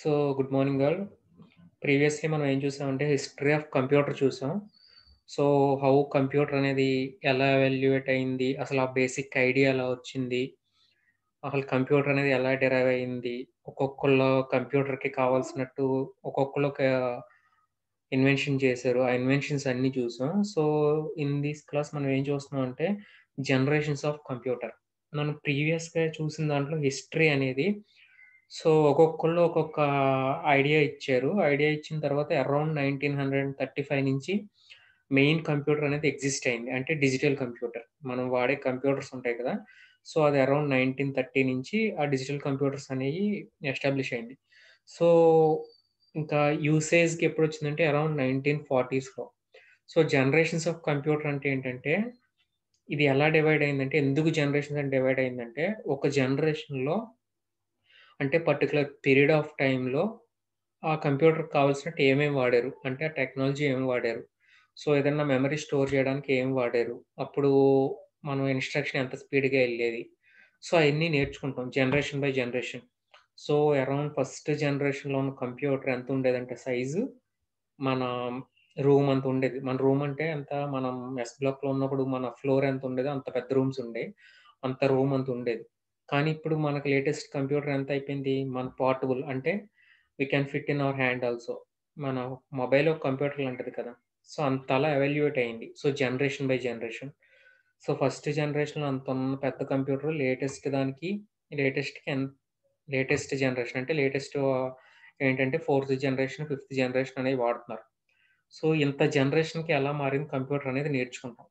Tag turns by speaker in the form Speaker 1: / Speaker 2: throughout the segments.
Speaker 1: So, good morning all. ప్రీవియస్‌లీ మనం ఏం చూసామంటే హిస్టరీ ఆఫ్ కంప్యూటర్ చూసాం. సో, హౌ కంప్యూటర్ అనేది ఎలా ఎవాల్యుయేట్ అయింది? అసలు ఆ బేసిక్ ఐడియా ఎలా వచ్చింది? అసలు కంప్యూటర్ అనేది ఎలా డిరైవ్ అయింది? ఒక్కొక్కళ్ళు కంప్యూటర్‌కి కావాల్సినట్టు ఒక్కొక్కళ్ళు ఒక ఇన్వెన్షన్ చేశారు. ఆ ఇన్వెన్షన్స్ అన్నీ చూసాం. సో, ఇన్ దిస్ క్లాస్ మనం ఏం చూస్తున్నాం అంటే జనరేషన్స్ ఆఫ్ కంప్యూటర్. మనం ప్రీవియస్‌గా చూసిన దాంట్లో హిస్టరీ అనేది సో, ఒక్కొక్కళ్ళు ఒక్కొక్క ఐడియా ఇచ్చారు. ఐడియా ఇచ్చిన తర్వాత అరౌండ్ 1935 నుంచి మెయిన్ కంప్యూటర్ అనేది ఎగ్జిస్ట్ అయింది. అంటే డిజిటల్ కంప్యూటర్. మనం వాడే కంప్యూటర్స్ ఉంటాయి కదా! సో, అది అరౌండ్ 1930 నుంచి ఆ డిజిటల్ కంప్యూటర్స్ అనేయి ఎస్టాబ్లిష్ అయింది. సో, ఇంకా యూసేజ్‌కి ఎప్పుడొచ్చిందంటే అరౌండ్ 1940స్‌లో. సో, జనరేషన్స్ ఆఫ్ కంప్యూటర్ అంటే ఏంటంటే ఇది ఎలా డివైడ్ అయిందంటే ఎందుకు జనరేషన్స్ అని డివైడ్ అయిందంటే ఒక జనరేషన్‌లో అంటే పర్టిక్యులర్ పీరియడ్ ఆఫ్ టైమ్‌లో ఆ కంప్యూటర్‌కి కావాల్సినట్టు ఏమేమి వాడారు? అంటే ఆ టెక్నాలజీ ఏమి వాడారు? సో, ఏదన్నా మెమరీ స్టోర్ చేయడానికి ఏం వాడారు? అప్పుడు మనం ఇన్‌స్ట్రక్షన్ ఎంత స్పీడ్‌గా ఎళ్ళేది? సో, అయన్నీ నేర్చుకుంటాం generation by generation. So, around first జనరేషన్‌లో ఉన్న కంప్యూటర్ ఎంత ఉండేదంటే సైజు మన రూమ్ అంత ఉండేది. మన రూమ్ అంటే ఎంత మనం ఎస్ బ్లాక్‌లో ఉన్నప్పుడు మన ఫ్లోర్ ఎంత ఉండేదో అంత పెద్ద రూమ్స్ ఉండేయి. అంత రూమ్ అంత ఉండేది. కానీ ఇప్పుడు మనకు లేటెస్ట్ కంప్యూటర్ ఎంత అయిపోయింది? మన పోర్టబుల్ అంటే we can fit in our hand also. మన మొబైల్ ఒక కంప్యూటర్ లాంటిది కదా! సో, అంతలా ఎవాల్యుయేట్ అయింది. So, generation by generation. So, first జనరేషన్‌లో అంత ఉన్న పెద్ద కంప్యూటర్ లేటెస్ట్ దానికి లేటెస్ట్‌కి ఎన్ లేటెస్ట్ జనరేషన్ అంటే లేటెస్ట్ ఏంటంటే ఫోర్త్ జనరేషన్, ఫిఫ్త్ జనరేషన్ అనేవి వాడుతున్నారు. సో, ఇంత జనరేషన్‌కి ఎలా మారింది కంప్యూటర్ అనేది నేర్చుకుంటాం.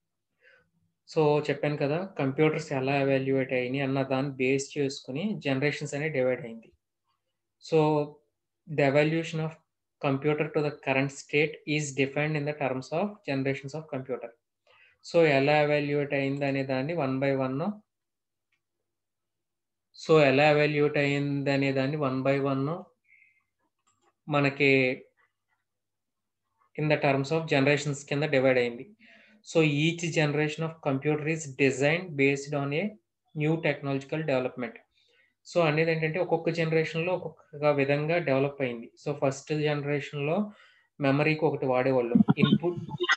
Speaker 1: సో, చెప్పాను కదా! కంప్యూటర్స్ ఎలా ఎవాల్యుయేట్ అయినాయి అన్న దాన్ని బేస్ చేసుకొని జనరేషన్స్ అనేవి డివైడ్ అయింది. So, the evolution of computer to the current state is defined in the terms of generations of computer. So, ఎలా ఎవాల్యుయేట్ అయింది అనే దాన్ని వన్ బై వన్ సో, ఎలా ఎవాల్యుయేట్ అయిందనే దాన్ని వన్ బై వన్ మనకి in the terms of generations కింద divide అయింది. So, each generation of computer is designed based on a new technological development. So, అనేదేంటంటే ఒక్కొక్క జనరేషన్‌లో ఒక్కొక్క విధంగా డెవలప్ అయింది. సో, ఫస్ట్ జనరేషన్‌లో మెమరీకి ఒకటి వాడేవాళ్ళు. ఇన్‌పుట్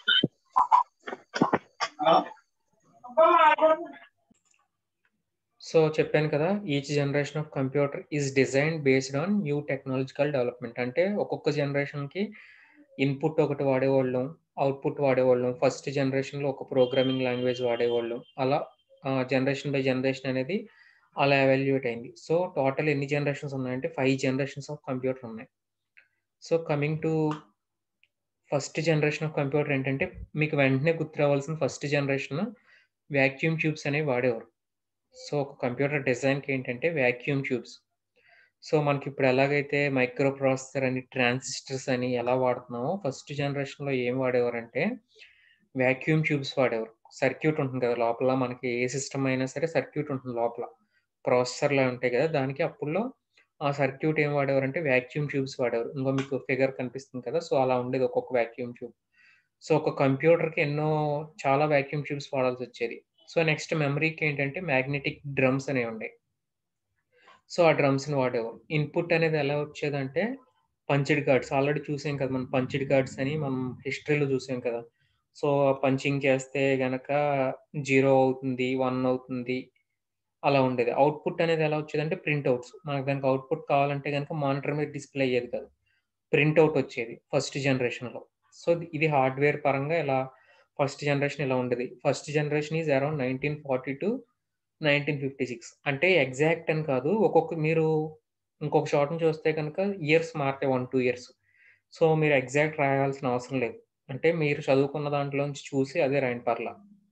Speaker 1: సో, చెప్పాను కదా! Each generation of computer is designed based on new technological development. అంటే ఒక్కొక్క జనరేషన్‌కి ఇన్‌పుట్ ఒకటి వాడేవాళ్ళం. అవుట్‌పుట్ వాడేవాళ్ళం. ఫస్ట్ జనరేషన్‌లో ఒక ప్రోగ్రామింగ్ లాంగ్వేజ్ వాడేవాళ్ళం. అలా ఆహ్, జనరేషన్ బై జనరేషన్ అనేది అలా ఎవాల్యుయేట్ అయింది. సో, టోటల్ ఎన్ని జనరేషన్స్ ఉన్నాయంటే 5 జనరేషన్స్ ఆఫ్ కంప్యూటర్ ఉన్నాయి. So, coming to first generation of computer ఏంటంటే మీకు వెంటనే గుర్తు రావాల్సిన ఫస్ట్ జనరేషన్ వాక్యూమ్ ట్యూబ్స్ అనేవి వాడేవారు. సో, ఒక కంప్యూటర్ డిజైన్‌కి ఏంటంటే వాక్యూమ్ ట్యూబ్స్. సో, మనకిప్పుడు ఎలాగైతే మైక్రో ప్రాసెసర్ అని, ట్రాన్సిస్టర్స్ అని ఎలా వాడుతున్నామో ఫస్ట్ జనరేషన్‌లో ఏం వాడేవారంటే వాక్యూమ్ ట్యూబ్స్ వాడేవారు. సర్క్యూట్ ఉంటుంది కదా! లోపల మనకి ఏ సిస్టమ్ అయినా సరే సర్క్యూట్ ఉంటుంది లోపల. ప్రాసెసర్‌లా ఉంటాయి కదా! దానికి అప్పుడులో ఆ సర్క్యూట్ ఏం వాడేవారంటే వాక్యూమ్ ట్యూబ్స్ వాడేవారు. ఇంగో మీకు ఫిగర్ కనిపిస్తుంది కదా! సో, అలా ఉండేది ఒక్కొక్క వాక్యూమ్ ట్యూబ్. సో, ఒక కంప్యూటర్‌కి ఎన్నో చాలా వాక్యూమ్ ట్యూబ్స్ వాడాల్సొచ్చేది. సో, నెక్స్ట్ మెమరీకి ఏంటంటే మ్యాగ్నెటిక్ డ్రమ్స్ అనేవి ఉండేవి. సో, ఆ డ్రమ్స్‌ని వాడేవారు. ఇన్‌పుట్ అనేది ఎలా వచ్చేదంటే పంచ్డ్ కార్డ్స్ ఆల్రెడీ చూసాం కదా! మనం పంచ్డ్ కార్డ్స్ అని మనం హిస్టరీలో చూసాం కదా! సో, పంచింగ్ చేస్తే గనక 0 అవుతుంది, 1 అవుతుంది. అలా ఉండేది. అవుట్‌పుట్ అనేది ఎలా వచ్చేదంటే ప్రింట్ ఔట్స్. మనకు దానికి అవుట్‌పుట్ కావాలంటే గనక మానిటర్ మీద డిస్‌ప్లే అయ్యేది కాదు. ప్రింట్ ఔట్ వచ్చేది ఫస్ట్ జనరేషన్‌లో. సో, ఇది హార్డ్‌వేర్ పరంగా ఇలా ఫస్ట్ జనరేషన్ ఇలా ఉండేది. ఫస్ట్ జనరేషన్ ఈస్ అరౌండ్ 1940-1956 అంటే ఎగ్జాక్ట్ అని కాదు. ఒక్కొక్క మీరు ఇంకొక చోటన చూస్తే గనక ఇయర్స్ మారతాయి 1, 2 ఇయర్స్. సో, మీరు ఎగ్జాక్ట్ రాయాల్సిన అవసరం లేదు. అంటే మీరు చదువుకున్న దాంట్లో నుంచి చూసి అదే రాయండి పర్లా.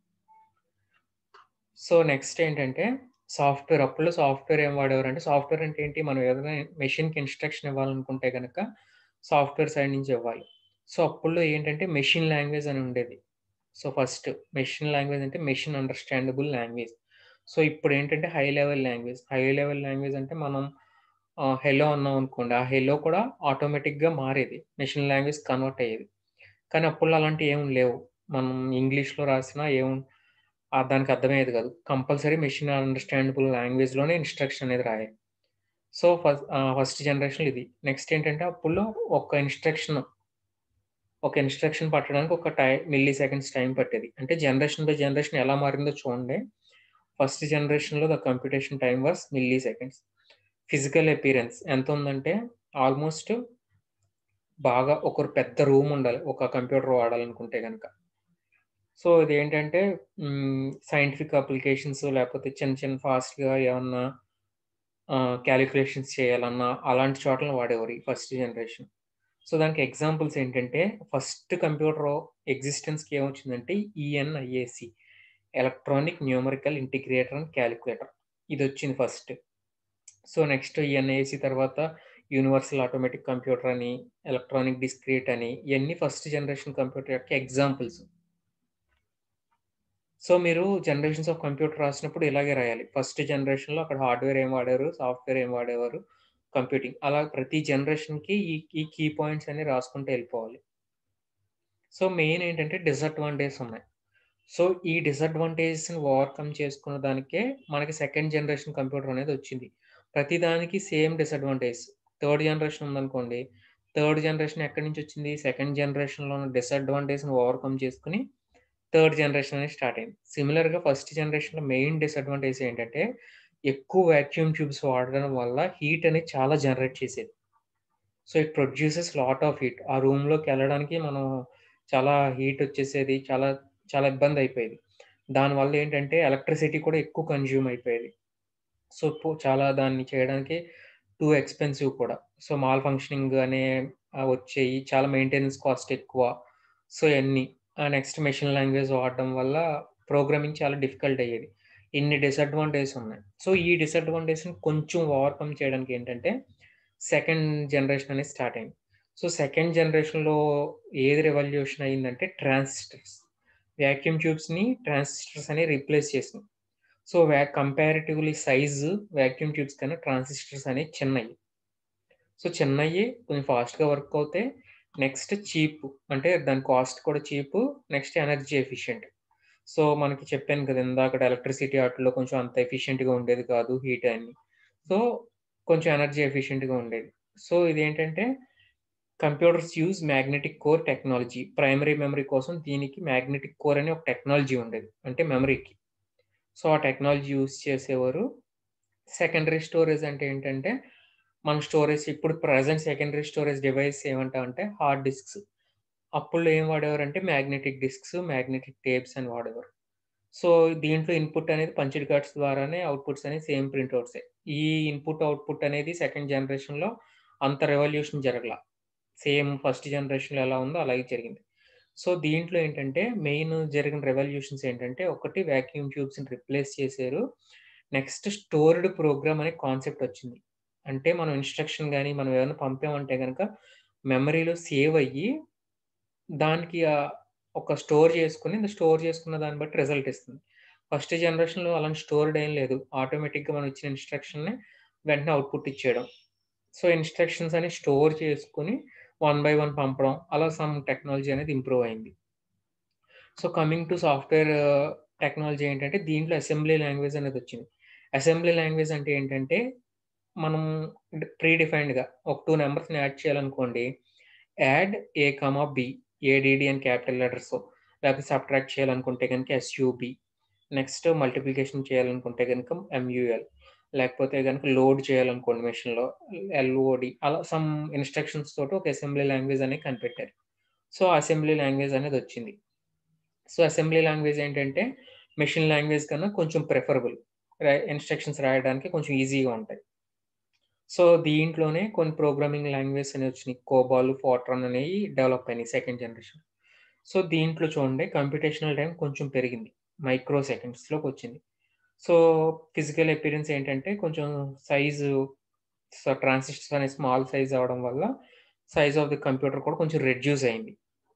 Speaker 1: సో, నెక్స్ట్ ఏంటంటే సాఫ్ట్‌వేర్. అప్పట్లో సాఫ్ట్‌వేర్ ఏం వాడేవారంటే సాఫ్ట్‌వేర్ అంటే ఏంటి? మనం ఏదైనా మెషిన్‌కి ఇన్‌స్ట్రక్షన్ ఇవ్వాలనుకుంటే గనక సాఫ్ట్‌వేర్ సైడ్ నుంచి ఇవ్వాలి. సో, అప్పట్లో ఏంటంటే మెషిన్ లాంగ్వేజ్ అని ఉండేది. సో, ఫస్ట్ మెషిన్ లాంగ్వేజ్ అంటే మెషిన్ అండర్‌స్టాండబుల్ లాంగ్వేజ్. సో, ఇప్పుడేంటంటే high level language. High level language అంటే మనం ఆహ్, హెలో అన్నాం అనుకోండి. ఆ హెలో కూడా ఆటోమేటిక్‌గా మారేది. మెషిన్ లాంగ్వేజ్ కన్వర్ట్ అయ్యేది. కానీ అప్పట్లో అలాంటివి ఏమి లేవు. మనం ఇంగ్లీష్‌లో రాసినా ఏం ఆహ్, దానికి అర్థమయ్యేది కాదు. కంపల్సరీ మెషిన్ అండర్‌స్టాండబుల్ లాంగ్వేజ్‌లోనే ఇన్‌స్ట్రక్షన్ అనేది రాయాలి. సో, ఫస్ ఆహ్, ఫస్ట్ జనరేషన్‌లో ఇది. నెక్స్ట్ ఏంటంటే అప్పుల్లో ఒక ఇన్‌స్ట్రక్షన్ ఒక ఇన్‌స్ట్రక్షన్ పట్టడానికి ఒక టై మిల్లీ సెకండ్స్ టైం పట్టేది. అంటే జనరేషన్ బై జనరేషన్ ఎలా మారిందో చూడండి. ఫస్ట్ జనరేషన్‌లో the computation time was milliseconds. Physical appearance ఎంతుందంటే ఆల్‌మోస్ట్ బాగా ఒక పెద్ద రూమ్ ఉండాలి. ఒక కంప్యూటర్ వాడాలనుకుంటే గనక. సో, ఇదేంటంటే హ్మ్, సైంటిఫిక్ అప్లికేషన్స్ లేకపోతే చిన్న చిన్న ఫాస్ట్‌గా ఏమన్నా ఆహ్, కాలిక్యులేషన్స్ చేయాలన్నా అలాంటి చోట్ల వాడేవారు ఈ ఫస్ట్ జనరేషన్. సో, దానికి ఎగ్జాంపుల్స్ ఏంటంటే ఫస్ట్ కంప్యూటర్ ఎగ్జిస్టెన్స్‌కి ఏమొచ్చిందంటే ENIAC electronic numerical integrator and calculator ఇదొచ్చింది ఫస్ట్. సో, నెక్స్ట్ ఈఎన్ఐఏసీ తర్వాత యూనివర్సల్ ఆటోమేటిక్ కంప్యూటర్ అని, ఎలక్ట్రానిక్ డిస్క్రీట్ అని ఇయన్నీ ఫస్ట్ జనరేషన్ కంప్యూటర్ యొక్క ఎగ్జాంపుల్స్. సో, మీరు జనరేషన్స్ ఆఫ్ కంప్యూటర్ రాసినప్పుడు ఇలాగే రాయాలి. ఫస్ట్ జనరేషన్‌లో అక్కడ హార్డ్‌వేర్ ఏం వాడారు, సాఫ్ట్‌వేర్ ఏం వాడేవారు, కంప్యూటింగ్ అలా ప్రతి జనరేషన్‌కి ఈ ఈ కీ పాయింట్స్ అన్ని రాసుకుంటూ ఎళ్ళిపోవాలి. సో, మెయిన్ ఏంటంటే డిసడ్వాంటేజెస్ ఉన్నాయి. సో, ఈ డిసడ్వాంటేజెస్‌ని ఓవర్‌కమ్ చేసుకున్న దానికే మనకి సెకండ్ జనరేషన్ కంప్యూటర్ అనేది వచ్చింది. ప్రతి దానికి సేమ్ డిసడ్వాంటేజెస్. థర్డ్ జనరేషన్ ఉందనుకోండి. థర్డ్ జనరేషన్ ఎక్కడి నుంచి వచ్చింది? సెకండ్ జనరేషన్‌లో ఉన్న డిసడ్వాంటేజ్‌ని ఓవర్‌కమ్ చేసుకొని థర్డ్ జనరేషన్ అనేది స్టార్ట్ అయింది. సిమిలర్‌గా ఫస్ట్ జనరేషన్‌లో మెయిన్ డిసడ్వాంటేజ్ ఏంటంటే ఎక్కువ వాక్యూమ్ ట్యూబ్స్ వాడడం వల్ల హీట్ అనేది చాలా జనరేట్ చేసేది. So, it produces lot of heat. ఆ రూమ్‌లోకెళ్ళడానికి మనం చాలా హీట్ వచ్చేసేది. చాలా చాలా ఇబ్బంది అయిపోయేది. దానివల్ల ఏంటంటే ఎలక్ట్రిసిటీ కూడా ఎక్కువ కన్జ్యూమ్ అయిపోయేది. సో, పు చాలా దాన్ని చేయడానికి టూ ఎక్స్‌పెన్సివ్ కూడా. సో, మాల్ ఫంక్షనింగ్ అనే ఆహ్, వచ్చేయి. చాలా మెయింటెనెన్స్ కాస్ట్ ఎక్కువ. సో, ఇయన్నీ. ఆహ్, నెక్స్ట్ మెషిన్ లాంగ్వేజ్ వాడడం వల్ల ప్రోగ్రామింగ్ చాలా డిఫికల్ట్ అయ్యేది. ఇన్ని డిసడ్వాంటేజెస్ ఉన్నాయి. సో, ఈ డిసడ్వాంటేజ్‌ని కొంచెం ఓవర్‌కమ్ చేయడానికి ఏంటంటే సెకండ్ జనరేషన్ అనేది స్టార్ట్ అయింది. సో, సెకండ్ జనరేషన్‌లో ఏది రివల్యూషన్ అయిందంటే ట్రాన్సిస్టర్స్. వాక్యూమ్ ట్యూబ్స్‌ని ట్రాన్సిస్టర్స్ అని రీప్లేస్ చేసింది. సో, వ్యా కంపారిటివ్‌లీ సైజ్ వాక్యూమ్ ట్యూబ్స్ కన్నా ట్రాన్సిస్టర్స్ అనేవి చిన్నయి. సో, చిన్నయి కొంచెం ఫాస్ట్‌గా వర్క్ అవుతాయి. నెక్స్ట్ చీప్ అంటే దాని కాస్ట్ కూడా cheap. Next energy efficient. So, మనకి చెప్పాను కదా! ఇందాకడ ఎలక్ట్రిసిటీ ఆటిల్లో కొంచెం అంత ఎఫిషియెంట్‌గా ఉండేది కాదు హీట్ అన్నీ. సో, కొంచెం ఎనర్జీ ఎఫిషియెంట్‌గా ఉండేది. సో, ఇదేంటంటే computers use magnetic core technology. Primary memory కోసం దీనికి మాగ్నెటిక్ కోర్ అనే ఒక టెక్నాలజీ ఉండేది. అంటే మెమరీకి. సో, ఆ టెక్నాలజీ యూజ్ చేసేవారు. సెకండరీ స్టోరేజ్ అంటే ఏంటంటే మనం స్టోరేజ్ ఇప్పుడు ప్రెజెంట్ సెకండరీ స్టోరేజ్ డివైస్ ఏమంటామంటే హార్డ్ డిస్క్స్. అప్పుల్లో ఏం వాడేవారంటే మాగ్నెటిక్ డిస్క్స్, మాగ్నెటిక్ టేప్స్ అని వాడేవారు. సో, దీంట్లో ఇన్‌పుట్ అనేది పంచ్డ్ కార్డ్స్ ద్వారానే అవుట్‌పుట్స్ అనేవి సేమ్ ప్రింట్ అవుట్సే. ఈ ఇన్‌పుట్, అవుట్‌పుట్ అనేది సెకండ్ జనరేషన్‌లో అంత రివల్యూషన్ జరగల. సేమ్ ఫస్ట్ జనరేషన్‌లో ఎలా ఉందో అలాగే జరిగింది. సో, దీంట్లో ఏంటంటే మెయిన్ జరిగిన రివల్యూషన్స్ ఏంటంటే ఒకటి వాక్యూమ్ ట్యూబ్స్‌ని రిప్లేస్ చేశారు. నెక్స్ట్ స్టోర్డ్ ప్రోగ్రామ్ అనే కాన్సెప్ట్ వచ్చింది. అంటే మనం ఇన్‌స్ట్రక్షన్ గాని మనం ఏమైనా పంపామంటే గనక మెమరీలో సేవ్ అయ్యి దానికి ఆహ్, ఒక స్టోర్ చేసుకొని స్టోర్ చేసుకున్న దాన్ని బట్టి రిజల్ట్ ఇస్తుంది. ఫస్ట్ జనరేషన్‌లో అలాంటి స్టోర్డ్ ఏం లేదు. ఆటోమేటిక్‌గా మనం ఇచ్చిన ఇన్‌స్ట్రక్షన్‌ని వెంటనే అవుట్‌పుట్ ఇచ్చేయడం. సో, ఇన్‌స్ట్రక్షన్స్ అని స్టోర్ చేసుకొని వన్ బై వన్ పంపడం. అలా సమ్ టెక్నాలజీ అనేది ఇంప్రూవ్ అయింది. So, coming to software technology ఏంటంటే దీంట్లో అసెంబ్లీ లాంగ్వేజ్ అనేది వచ్చింది. అసెంబ్లీ లాంగ్వేజ్ అంటే ఏంటంటే మనం ప్రీ డిఫైన్డ్‌గా ఒక 2 నంబర్స్‌ని యాడ్ చేయాలనుకోండి. Add A, comma B ADD అని క్యాపిటల్ లెటర్స్‌తో లేకపోతే సబ్ట్రాక్ట్ చేయాలనుకుంటే గనుక ఎస్‌యుబి. నెక్స్ట్ మల్టిప్లికేషన్ చేయాలనుకుంటే గనుక ఎంయుఎల్. లేకపోతే గనుక లోడ్ చేయాలనుకోండి మెషిన్‌లో ఎల్ఓడి అలా సమ్ ఇన్‌స్ట్రక్షన్స్ తోటి ఒక అసెంబ్లీ లాంగ్వేజ్ అనేది కనిపెట్టారు. సో, అసెంబ్లీ లాంగ్వేజ్ అనేది వచ్చింది. సో, అసెంబ్లీ లాంగ్వేజ్ ఏంటంటే మెషిన్ లాంగ్వేజ్ కన్నా కొంచెం ప్రిఫరబుల్. ర ఇన్‌స్ట్రక్షన్స్ రాయడానికి కొంచెం ఈజీగా ఉంటాయి. సో, దీంట్లోనే కొన్ని ప్రోగ్రామింగ్ లాంగ్వేజెస్ అనేవి వచ్చినాయి. కోబాల్, ఫోర్ట్రాన్ అనేవి డెవలప్ అయినాయి సెకండ్ జనరేషన్. సో, దీంట్లో చూడండి కంప్యూటేషనల్ టైమ్ కొంచెం పెరిగింది. మైక్రో సెకండ్స్‌లోకొచ్చింది. సో, ఫిజికల్ అపియరెన్స్ ఏంటంటే కొంచెం సైజు సో, ట్రాన్సిస్టర్స్ అనేవి స్మాల్ సైజ్ అవ్వడం వల్ల సైజ్ ఆఫ్ ది కంప్యూటర్ కూడా కొంచెం రెడ్యూస్ అయింది.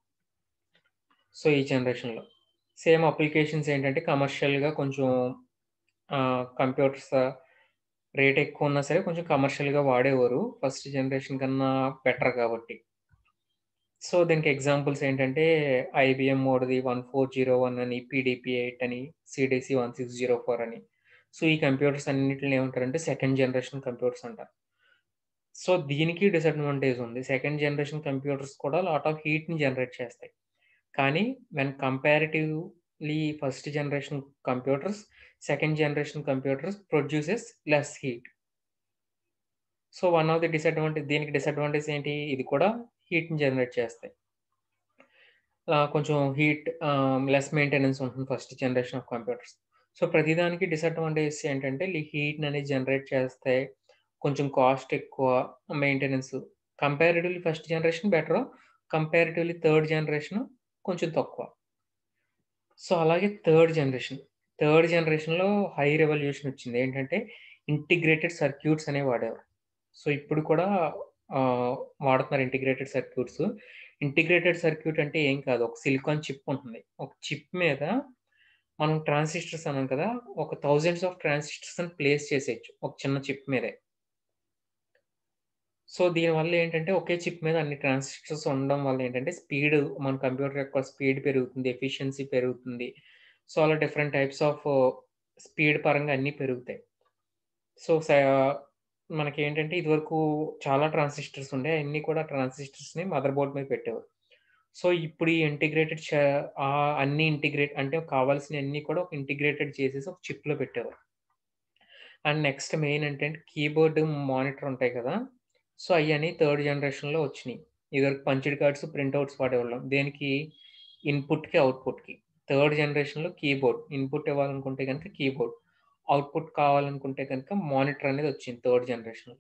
Speaker 1: సో, ఈ జనరేషన్‌లో. సేమ్ అప్లికేషన్స్ ఏంటంటే కమర్షియల్‌గా కొంచెం ఆహ్, కంప్యూటర్స్ రేట్ ఎక్కువ ఉన్నా సరే కొంచెం కమర్షియల్‌గా వాడేవారు. ఫస్ట్ జనరేషన్ కన్నా బెటర్ కాబట్టి. సో, దీనికి ఎగ్జాంపుల్స్ ఏంటంటే ఐబీఎం మోడ్‌ది 1401 అని, పీడీపీ-8 అని, సీడీసీ 1604 అని. సో, ఈ కంప్యూటర్స్ అన్నిటిని ఏమంటారంటే సెకండ్ జనరేషన్ కంప్యూటర్స్ అంటారు. సో, దీనికి డిసడ్వాంటేజ్ ఉంది. సెకండ్ జనరేషన్ కంప్యూటర్స్ కూడా లాట్ ఆఫ్ హీట్‌ని జనరేట్ చేస్తాయి. కానీ when comparatively first generation computers, second generation computers produces less heat. So, one of the disadvantage దీనికి డిసడ్వాంటేజ్ ఏంటి? ఇది కూడా హీట్‌ని జనరేట్ చేస్తాయి. ఆహ్, కొంచెం హీట్ ఆహ్, లెస్ మెయింటెనెన్స్ ఉంటుంది first generation of computers. So, ప్రతిదానికి డిసడ్వాంటేజెస్ ఏంటంటే లీ హీట్‌ననేది జనరేట్ చేస్తాయి. కొంచెం కాస్ట్ ఎక్కువ, maintenance comparatively first generation better. Comparatively third generation కొంచెం తక్కువ. సో, అలాగే థర్డ్ జనరేషన్. థర్డ్ జనరేషన్‌లో హై రివల్యూషన్ వచ్చింది. ఏంటంటే ఇంటిగ్రేటెడ్ సర్క్యూట్స్ అనేవి వాడేవారు. సో, ఇప్పుడు కూడా ఆహ్, వాడుతున్నారు ఇంటిగ్రేటెడ్ సర్క్యూట్స్. ఇంటిగ్రేటెడ్ సర్క్యూట్ అంటే ఏం కాదు. ఒక సిలికాన్ చిప్ ఉంటుంది. ఒక చిప్ మీద మనం ట్రాన్సిస్టర్స్ అన్నాం కదా! ఒక థౌసండ్స్ ఆఫ్ ట్రాన్సిస్టర్స్‌ని ప్లేస్ చేసేయొచ్చు. ఒక చిన్న చిప్ మీదే. సో, దీనివల్ల ఏంటంటే ఒకే చిప్ మీద అన్ని ట్రాన్సిస్టర్స్ ఉండడం వల్ల ఏంటంటే స్పీడ్ మన కంప్యూటర్ యొక్క స్పీడ్ పెరుగుతుంది. ఎఫిషియన్సీ పెరుగుతుంది. సో, అలా డిఫరెంట్ టైప్స్ ఆఫ్ స్పీడ్ పరంగా అన్నీ పెరుగుతాయి. సో, స మనకేంటంటే ఇదివరకు చాలా ట్రాన్సిస్టర్స్ ఉండేయి. అయన్నీ కూడా ట్రాన్సిస్టర్స్‌ని మదర్ బోర్డ్ మీద పెట్టేవారు. సో, ఇప్పుడు ఈ ఇంటిగ్రేటెడ్ చ ఆహ్, అన్నీ ఇంటిగ్రేట్ అంటే కావాల్సినయన్నీ కూడా ఒక ఇంటిగ్రేటెడ్ చేసేసి ఒక చిప్‌లో పెట్టేవారు. అండ్ నెక్స్ట్ మెయిన్ ఏంటంటే కీబోర్డ్, మానిటర్ ఉంటాయి కదా! సో, అయ్యని థర్డ్ జనరేషన్‌లో వచ్చినియి. ఇదివరకు పంచ్డ్ కార్డ్స్, ప్రింటౌట్స్ వాడేవాళ్ళం. దేనికి? ఇన్‌పుట్‌కి, అవుట్‌పుట్‌కి. థర్డ్ జనరేషన్‌లో కీబోర్డ్. ఇన్‌పుట్ ఇవ్వాలనుకుంటే గనుక కీబోర్డ్. అవుట్‌పుట్ కావాలనుకుంటే గనుక మానిటర్ అనేది వచ్చింది థర్డ్ జనరేషన్‌లో.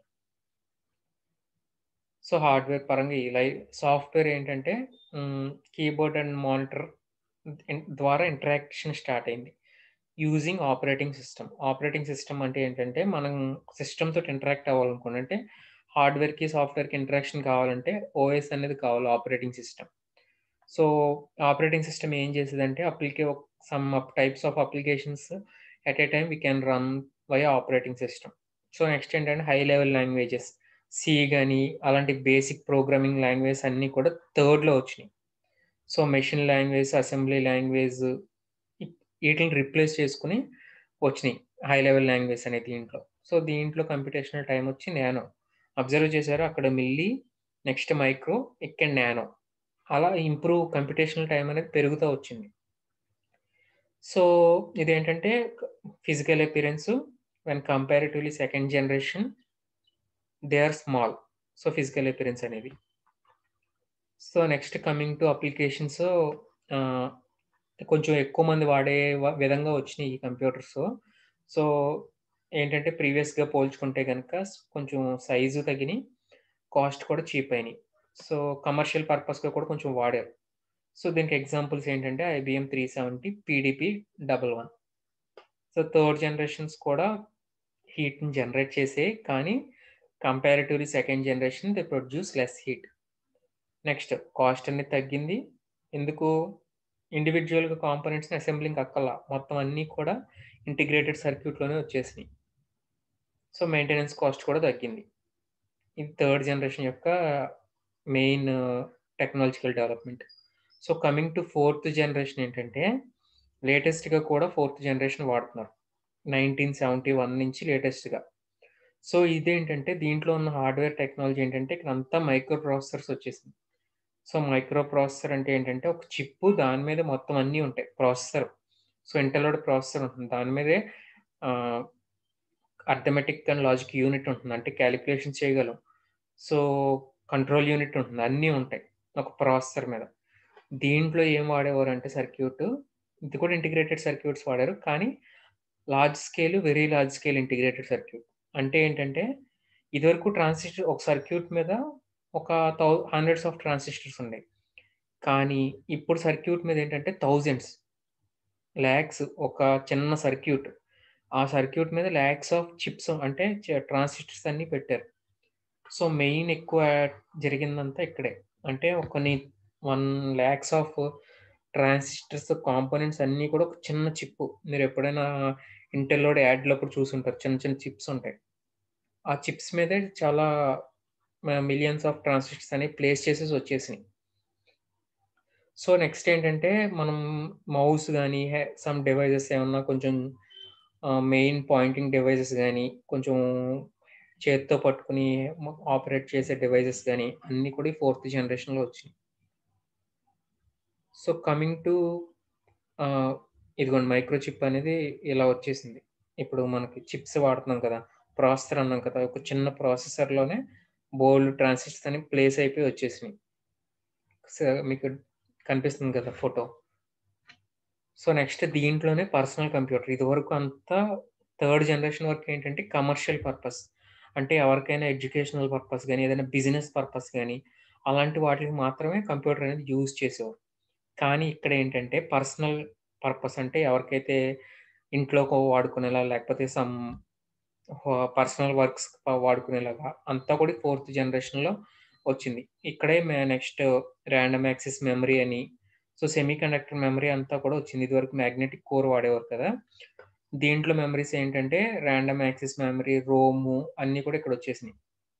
Speaker 1: సో, హార్డ్‌వేర్ పరంగా ఇలా సాఫ్ట్‌వేర్ ఏంటంటే హ్మ్, కీబోర్డ్ అండ్ మానిటర్ ఇన్ ద్వారా ఇంటరాక్షన్ స్టార్ట్ అయింది. Using operating system. Operating system అంటే ఏంటంటే మనం సిస్టమ్ తోటి ఇంటరాక్ట్ అవ్వాలనుకోండి. అంటే హార్డ్‌వేర్‌కి, సాఫ్ట్‌వేర్‌కి ఇంటరాక్షన్ కావాలంటే ఓఎస్ అనేది కావాలి operating system. So, operating system ఏం చేసేదంటే అప్లికే some types of applications at a time we can run via operating system. So, next ఏంటంటే హై లెవెల్ లాంగ్వేజెస్ సి గాని అలాంటి బేసిక్ ప్రోగ్రామింగ్ లాంగ్వేజెస్ అన్నీ కూడా థర్డ్‌లో వచ్చినియి. So, machine language, assembly language ఇ ఈటిలిని రిప్లేస్ చేసుకొని వచ్చినియి. హై లెవెల్ లాంగ్వేజ్ అనేది దీంట్లో. సో, దీంట్లో కంప్యూటేషనల్ టైమ్ వచ్చి నానో. అబ్జర్వ్ చేశారా? అక్కడ మిల్లీ, నెక్స్ట్ మైక్రో, ఇక్కడ నానో. అలా ఇంప్రూవ్ కంప్యూటేషనల్ టైమ్ అనేది పెరుగుతా వచ్చింది. సో, ఇదేంటంటే physical appearance when comparatively second generation they are small. So, physical appearance అనేది. So, next coming to applications ఆహ్, కొంచెం ఎక్కువ మంది వాడే వ విధంగా వచ్చినియి ఈ కంప్యూటర్స్. సో, ఏంటంటే ప్రీవియస్‌గా పోల్చుకుంటే గనక కొంచెం సైజు తగ్గినియి. కాస్ట్ కూడా చీప్ అయినియి. సో, కమర్షియల్ పర్పస్‌గా కూడా కొంచెం వాడారు. సో, దీనికి ఎగ్జాంపుల్స్ ఏంటంటే IBM 370, PDP 11. So, third generations కూడా హీట్‌ని జనరేట్ చేసేయి. కానీ comparatively second generation they produce less heat. Next cost అనేది తగ్గింది. ఎందుకు? ఇండివిడ్యువల్‌గా కాంపోనెంట్స్‌ని అసెంబ్లింగ్ అక్కర్లా. మొత్తం అన్నీ కూడా ఇంటిగ్రేటెడ్ సర్క్యూట్‌లోనే వచ్చేసినియి. సో, మెయింటెనెన్స్ కాస్ట్ కూడా తగ్గింది. ఇది థర్డ్ జనరేషన్ యొక్క main technological development. So, coming to fourth generation ఏంటంటే లేటెస్ట్‌గా కూడా ఫోర్త్ జనరేషన్ వాడుతున్నారు. 1971 నుంచి లేటెస్ట్‌గా. సో, ఇదేంటంటే దీంట్లో ఉన్న హార్డ్‌వేర్ టెక్నాలజీ ఏంటంటే ఇక్కడంతా మైక్రో ప్రాసెసర్స్ వచ్చేసింది. సో, మైక్రో ప్రాసెసర్ అంటే ఏంటంటే ఒక చిప్పు దాని మీద మొత్తం అన్నీ ఉంటాయి. ప్రాసెసర్. సో, ఇంటర్‌లోడ్ ప్రాసెసర్ ఉంటుంది. దాని మీదే ఆహ్, అర్థమెటిక్ అండ్ లాజిక్ యూనిట్ ఉంటుంది. అంటే కాలిక్యులేషన్ చేయగలం. సో, కంట్రోల్ యూనిట్ ఉంటుంది. అన్నీ ఉంటాయి. ఒక ప్రాసెసర్ మీద. దీంట్లో ఏం వాడేవారంటే సర్క్యూట్ ఇది కూడా ఇంటిగ్రేటెడ్ సర్క్యూట్స్ వాడారు. కానీ large scale, very large scale integrated circuit. అంటే ఏంటంటే ఇదివరకు ట్రాన్సిస్టర్ ఒక సర్క్యూట్ మీద ఒక థౌ హండ్రెడ్స్ ఆఫ్ ట్రాన్సిస్టర్స్ ఉండేయి. కానీ ఇప్పుడు సర్క్యూట్ మీద ఏంటంటే థౌసండ్స్, లాక్స్ ఒక చిన్న సర్క్యూట్. ఆ సర్క్యూట్ మీద లాక్స్ ఆఫ్ చిప్స్ అంటే చ ట్రాన్సిస్టర్స్ అన్నీ పెట్టారు. సో, మెయిన్ ఎక్కువ జరిగిందంతా ఇక్కడే. అంటే కొన్ని 1,00,000 ఆఫ్ ట్రాన్సిస్టర్స్ కాంపోనెంట్స్ అన్నీ కూడా ఒక చిన్న చిప్పు. మీరెప్పుడైనా ఇంటెల్‌లోడ్ యాడ్‌లో అప్పుడు చూసుంటారు. చిన్న చిన్న చిప్స్ ఉంటాయి. ఆ చిప్స్ మీదే చాలా మ మిలియన్స్ ఆఫ్ ట్రాన్సిస్టర్స్ అనేవి ప్లేస్ చేసేసి వచ్చేసినియి. సో, నెక్స్ట్ ఏంటంటే మనం మౌస్ గాని, హె సమ్ డివైసెస్ ఏమన్నా కొంచెం ఆహ్, మెయిన్ పాయింటింగ్ డివైసెస్ గాని, కొంచెం చేత్తో పట్టుకుని మ ఆపరేట్ చేసే డివైసెస్ గాని, అన్నీ కూడా ఈ ఫోర్త్ జనరేషన్‌లో వచ్చినియి. సో, కమింగ్ టు ఆహ్, ఇదిగోండి మైక్రోచిప్ అనేది ఇలా వచ్చేసింది. ఇప్పుడు మనకి చిప్స్ వాడుతున్నాం కదా! ప్రాసెసర్ అన్నాం కదా! ఒక చిన్న ప్రాసెసర్‌లోనే బోలెడు ట్రాన్సిస్టర్స్ అనేవి ప్లేస్ అయిపోయి వచ్చేసినియి. సో, మీకు కనిపిస్తుంది కదా ఫోటో. సో, నెక్స్ట్ దీంట్లోనే పర్సనల్ కంప్యూటర్. ఇదివరకు అంతా థర్డ్ జనరేషన్ వరకు ఏంటంటే కమర్షియల్ పర్పస్. అంటే ఎవరికైనా ఎడ్యుకేషనల్ పర్పస్ గాని, ఏదైనా బిజినెస్ పర్పస్ గాని, అలాంటి వాటికి మాత్రమే కంప్యూటర్ అనేది యూజ్ చేసేవారు. కానీ ఇక్కడ ఏంటంటే పర్సనల్ పర్పస్ అంటే ఎవరికైతే ఇంట్లోకి వాడుకునేలా లేకపోతే సమ్ హ పర్సనల్ వర్క్స్ వాడుకునేలాగా అంతా కూడా ఫోర్త్ జనరేషన్‌లో వచ్చింది. ఇక్కడే మే నెక్స్ట్ రాండమ్ యాక్సెస్ మెమరీ అని, సో, సెమీకండక్టర్ మెమరీ అంతా కూడా వచ్చింది. ఇదివరకు మ్యాగ్నెటిక్ కోర్ వాడేవారు కదా! దీంట్లో మెమరీస్ ఏంటంటే రాండమ్ యాక్సెస్ మెమరీ, రోము అన్నీ కూడా ఇక్కడ వచ్చేసినియి.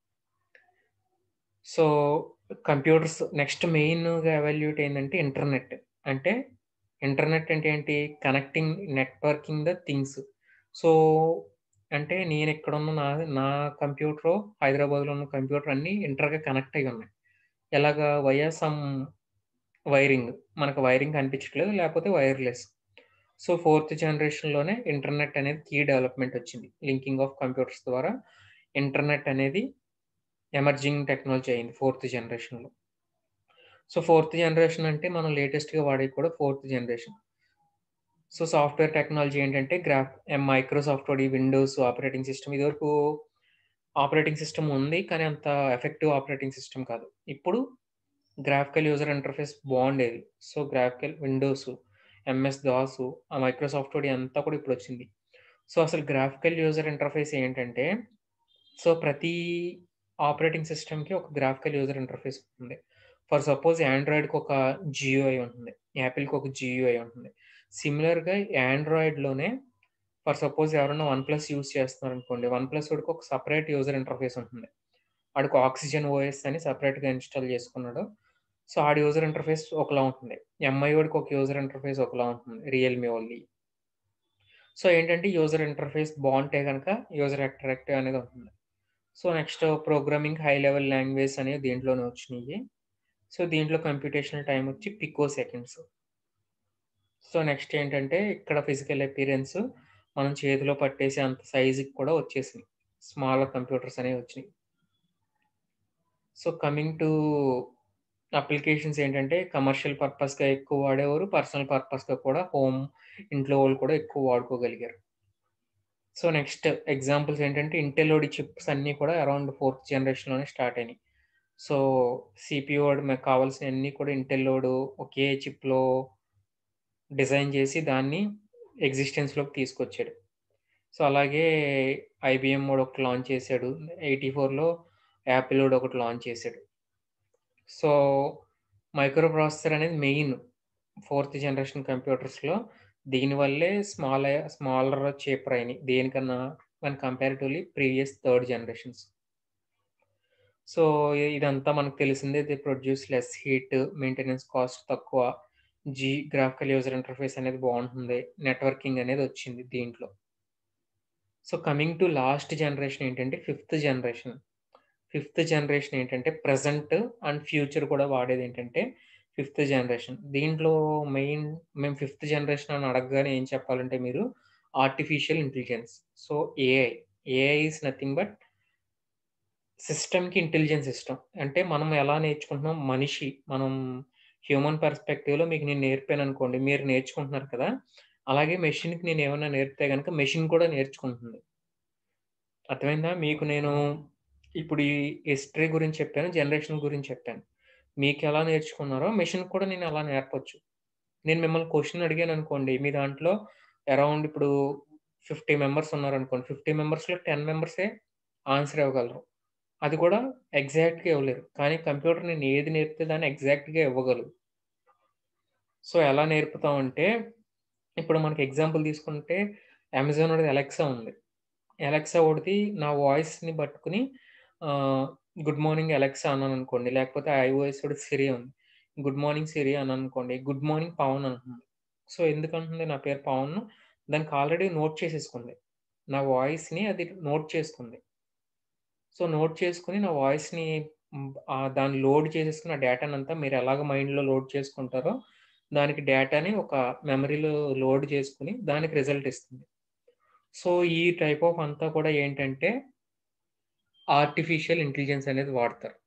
Speaker 1: సో, కంప్యూటర్స్ నెక్స్ట్ మెయిన్‌గా ఎవాల్యుయేట్ అయిందంటే ఇంటర్నెట్. అంటే ఇంటర్నెట్ అంటే ఏంటి? Connecting networking the things. So, అంటే నేనెక్కడున్న నా నా కంప్యూటరు హైదరాబాద్‌లో ఉన్న కంప్యూటర్ అన్నీ ఇంటర్‌గా కనెక్ట్ అయ్యి ఉన్నాయి. ఎలాగా? Via some wiring. మనకు వైరింగ్ కనిపించట్లేదు. లేకపోతే వైర్‌లెస్. సో, ఫోర్త్ జనరేషన్‌లోనే ఇంటర్నెట్ అనేది కీ డెవలప్‌మెంట్ వచ్చింది. లింకింగ్ ఆఫ్ కంప్యూటర్స్ ద్వారా ఇంటర్నెట్ అనేది ఎమర్జింగ్ టెక్నాలజీ అయింది ఫోర్త్ జనరేషన్‌లో. సో, ఫోర్త్ జనరేషన్ అంటే మనం లేటెస్ట్‌గా వాడేది కూడా fourth generation. So, software technology ఏంటంటే గ్రాఫ్ మైక్రోసాఫ్ట్ వాడి విండోస్ ఆపరేటింగ్ సిస్టమ్ ఇదివరకు ఆపరేటింగ్ సిస్టమ్ ఉంది. కానీ అంత ఎఫెక్టివ్ ఆపరేటింగ్ సిస్టమ్ కాదు. ఇప్పుడు గ్రాఫికల్ యూజర్ ఇంటర్‌ఫేస్ బాగుండేది. So, graphical Windows, MS Dasu, ఆ మైక్రోసాఫ్ట్ వాడి అంతా కూడా ఇప్పుడొచ్చింది. సో, అసలు గ్రాఫికల్ యూజర్ ఇంటర్‌ఫేస్ ఏంటంటే, సో, ప్రతి ఆపరేటింగ్ సిస్టమ్‌కి ఒక గ్రాఫికల్ యూజర్ ఇంటర్‌ఫేస్ ఉంటుంది. ఫర్ సపోజ్ ఆండ్రాయిడ్‌కి ఒక జీయూఐ ఉంటుంది. యాపిల్‌కి ఒక జీయూఐ ఉంటుంది. సిమిలర్‌గా ఆండ్రాయిడ్‌లోనే ఫర్ సపోజ్ ఎవరైనా వన్ ప్లస్ యూజ్ చేస్తున్నారనుకోండి. వన్ ప్లస్ వాడికి ఒక సెపరేట్ యూజర్ ఇంటర్‌ఫేస్ ఉంటుంది. ఆడికి ఆక్సిజన్ ఓఎస్ అని సెపరేట్‌గా ఇన్‌స్టాల్ చేసుకున్నాడు. సో, ఆడి యూజర్ ఇంటర్‌ఫేస్ ఒకలా ఉంటుంది. ఎంఐ వాడికి ఒక యూజర్ ఇంటర్‌ఫేస్ ఒకలా ఉంటుంది. రియల్‌మీ వోళ్ళయి. సో, ఏంటంటే యూజర్ ఇంటర్‌ఫేస్ బావుంటే గనక యూజర్ అట్రాక్టివ్ అనేది ఉంటుంది. So, next programming high level language అనేవి దీంట్లోనే వచ్చినియి. సో, దీంట్లో కంప్యూటేషనల్ టైమ్ వచ్చి పికో సెకండ్స్. సో, నెక్స్ట్ ఏంటంటే ఇక్కడ ఫిజికల్ అపియరెన్స్ మనం చేతిలో పట్టేసే అంత సైజ్‌కి కూడా వచ్చేసినియి. స్మాలర్ కంప్యూటర్స్ అనేవి వచ్చినియి. సో, కమింగ్ టు అప్లికేషన్స్ ఏంటంటే కమర్షియల్ పర్పస్‌గా ఎక్కువ వాడేవారు. పర్సనల్ పర్పస్‌గా కూడా హోమ్ ఇంట్లో వాళ్ళు కూడా ఎక్కువ వాడుకోగలిగారు. సో, నెక్స్ట్ ఎగ్జాంపుల్స్ ఏంటంటే ఇంటెల్ చిప్స్ అన్నీ కూడా అరౌండ్ ఫోర్త్ జనరేషన్‌లోనే స్టార్ట్ అయినాయి. సో, సీపీయూ వాడు మనకు కావాల్సినయన్నీ కూడా ఇంటెల్ వోడు ఒకే చిప్‌లో డిజైన్ చేసి దాన్ని ఎగ్జిస్టెన్స్‌లోకి తీసుకొచ్చాడు. సో, అలాగే ఐబీఎం వాడు ఒకటి లాంచ్ చేసాడు. 84లో యాపిల్ వాడు ఒకటి లాంచ్ చేసాడు. సో, మైక్రో ప్రాసెసర్ అనేది మెయిన్ ఫోర్త్ జనరేషన్ కంప్యూటర్స్‌లో దీనివల్లే స్మాల్ స్మాలర్ చీపర్ అయినాయి. దేనికన్నా when comparatively previous third generations. So, ఇదంతా మనకు తెలిసిందే. They produce less heat, maintenance cost తక్కువ. జీ గ్రాఫికల్ యూజర్ ఇంటర్‌ఫేస్ అనేది బావుంటుంది. నెట్వర్కింగ్ అనేది వచ్చింది దీంట్లో. So, coming to last generation ఏంటంటే ఫిఫ్త్ జనరేషన్. ఫిఫ్త్ జనరేషన్ ఏంటంటే ప్రెజెంట్ అండ్ ఫ్యూచర్ కూడా వాడేదేంటంటే ఫిఫ్త్ జనరేషన్. దీంట్లో మెయిన్ మేము ఫిఫ్త్ జనరేషన్ అని అడగగానే ఏం చెప్పాలంటే మీరు artificial intelligence. So, AI. AI is nothing but సిస్టమ్‌కి ఇంటెలిజెన్స్ ఇష్టం. అంటే మనం ఎలా నేర్చుకుంటున్నాం మనిషి మనం హ్యూమన్ పర్స్పెక్టివ్‌లో మీకు నేను నేర్పాననుకోండి. మీరు నేర్చుకుంటున్నారు కదా! అలాగే మెషిన్‌కి నేను ఏమన్నా నేర్పితే గనక మెషిన్ కూడా నేర్చుకుంటుంది. అర్థమైందా? మీకు నేను ఇప్పుడు ఈ హిస్టరీ గురించి చెప్పాను. జనరేషన్ గురించి చెప్పాను. మీకెలా నేర్చుకున్నారో మెషిన్‌కి కూడా నేను అలా నేర్పొచ్చు. నేను మిమ్మల్ని క్వెషన్ అడిగాననుకోండి. మీ దాంట్లో అరౌండ్ ఇప్పుడు 50 మెంబర్స్ ఉన్నారనుకోండి. 50 మెంబర్స్‌లో 10 మెంబర్సే ఆన్సర్ ఇవ్వగలరు. అది కూడా ఎగ్జాక్ట్‌గా ఇవ్వలేరు. కానీ కంప్యూటర్ నేను ఏది నేర్పితే దాన్ని ఎగ్జాక్ట్‌గా ఇవ్వగలదు. సో, ఎలా నేర్పుతామంటే ఇప్పుడు మనకి ఎగ్జాంపుల్ తీసుకుంటే అమెజాన్ వాడిది అలెక్సా ఉంది. అలెక్సా వాడిది నా వాయిస్‌ని పట్టుకొని ఆహ్, గుడ్ మార్నింగ్ అలెక్సా అన్నాననుకోండి. లేకపోతే ఐఓఎస్ వాడిది సిరి ఉంది. గుడ్ మార్నింగ్ సిరి అన్నాననుకోండి. గుడ్ మార్నింగ్ పవన్ అంటుంది. సో, ఎందుకంటుంది నా పేరు పవన్ దానికి ఆల్రెడీ నోట్ చేసేసుకుంది. నా వాయిస్‌ని అది నోట్ చేసుకుంది. సో, నోట్ చేసుకొని నా వాయిస్‌ని హ్మ్, ఆహ్, దాన్ని లోడ్ చేసేసుకున్న డేటానంతా మీరు ఎలాగ మైండ్‌లో లోడ్ చేసుకుంటారో, దానికి డేటాని ఒక మెమరీలో లోడ్ చేసుకొని దానికి రిజల్ట్ ఇస్తుంది. సో, ఈ టైప్ ఆఫ్ అంతా కూడా ఏంటంటే ఆర్టిఫిషియల్ ఇంటెలిజెన్స్ అనేది వాడతారు.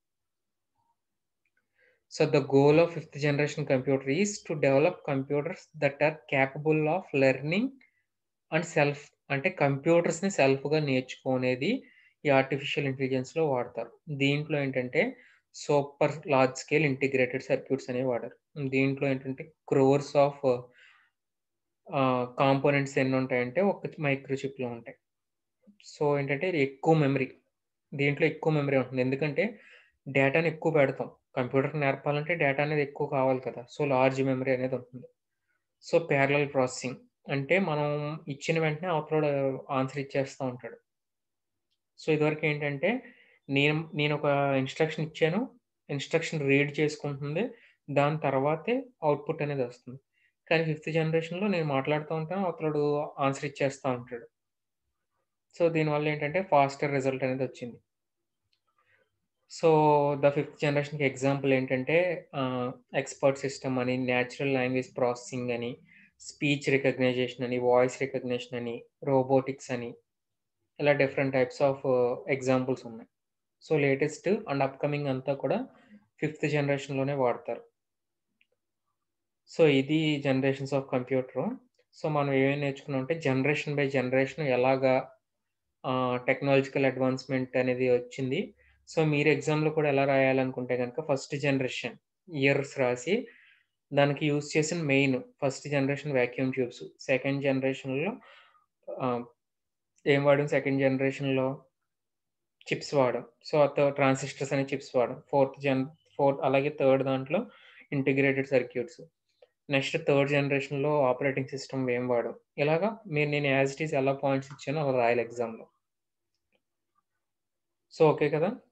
Speaker 1: So, the goal of fifth generation computer is to develop computers that are capable of learning and self అంటే కంప్యూటర్స్‌ని సెల్ఫ్‌గా నేర్చుకునేది ఈ ఆర్టిఫిషియల్ ఇంటెలిజెన్స్‌లో వాడతారు. దీంట్లో ఏంటంటే super large scale integrated circuits అనేవి వాడారు. దీంట్లో ఏంటంటే క్రోర్స్ ఆఫ్ ఆహ్, కాంపోనెంట్స్ ఎన్నుంటాయంటే ఒక మైక్రో చిప్‌లో ఉంటాయి. సో, ఏంటంటే ఇది ఎక్కువ మెమరీ. దీంట్లో ఎక్కువ మెమరీ ఉంటుంది. ఎందుకంటే డేటాని ఎక్కువ పెడతాం. కంప్యూటర్‌కి నేర్పాలంటే డేటా అనేది ఎక్కువ కావాలి కదా! సో, లార్జ్ మెమరీ అనేది ఉంటుంది. సో, ప్యారలల్ ప్రాసెసింగ్ అంటే మనం ఇచ్చిన వెంటనే అవతలోడు ఆన్సర్ ఇచ్చేస్తా ఉంటాడు. సో, ఇదివరకు ఏంటంటే నేను నేనొక ఇన్‌స్ట్రక్షన్ ఇచ్చాను. ఇన్‌స్ట్రక్షన్ రీడ్ చేసుకుంటుంది. దాని తర్వాతే అవుట్‌పుట్ అనేది వస్తుంది. కానీ ఫిఫ్త్ జనరేషన్‌లో నేను మాట్లాడుతూ ఉంటాను. అవతలోడు ఆన్సర్ ఇచ్చేస్తా ఉంటాడు. సో, దీనివల్ల ఏంటంటే ఫాస్టర్ రిజల్ట్ అనేది వచ్చింది. సో, ద ఫిఫ్త్ జనరేషన్‌కి ఎగ్జాంపుల్ ఏంటంటే ఆహ్, ఎక్స్‌పర్ట్ సిస్టమ్ అని, న్యాచురల్ లాంగ్వేజ్ ప్రాసెసింగ్ అని, స్పీచ్ రికగ్నైజేషన్ అని, వాయిస్ రికగ్నిషన్ అని, రోబోటిక్స్ అని ఇలా డిఫరెంట్ టైప్స్ ఆఫ్ ఎగ్జాంపుల్స్ ఉన్నాయి. సో, లేటెస్ట్ అండ్ అప్‌కమింగ్ అంతా కూడా ఫిఫ్త్ జనరేషన్‌లోనే వాడతారు. సో, ఇది జనరేషన్స్ ఆఫ్ కంప్యూటరు. సో, మనం ఏమేమి నేర్చుకున్నామంటే జనరేషన్ బై జనరేషన్ ఎలాగా ఆహ్, టెక్నాలజికల్ అడ్వాన్స్‌మెంట్ అనేది వచ్చింది. సో, మీరు ఎగ్జామ్‌లో కూడా ఎలా రాయాలనుకుంటే గనుక ఫస్ట్ జనరేషన్ ఇయర్స్ రాసి దానికి యూజ్ చేసిన main first generation vacuum tubes. Second జనరేషన్‌లో ఆహ్, ఏం వాడాం సెకండ్ జనరేషన్‌లో చిప్స్ వాడాం. సో, థ ట్రాన్సిస్టర్స్ అనే చిప్స్ వాడాం. ఫోర్త్ జన్ ఫోర్త్ అలాగే థర్డ్ దాంట్లో ఇంటిగ్రేటెడ్ సర్క్యూట్స్. నెక్స్ట్ థర్డ్ జనరేషన్‌లో ఆపరేటింగ్ సిస్టమ్ ఏం వాడాం. ఇలాగా మీరు నేను యాజ్ ఇట్ ఈజ్ ఎలా పాయింట్స్ ఇచ్చానో అలా రాయాలి ఎగ్జామ్‌లో. సో, ఓకే కదా!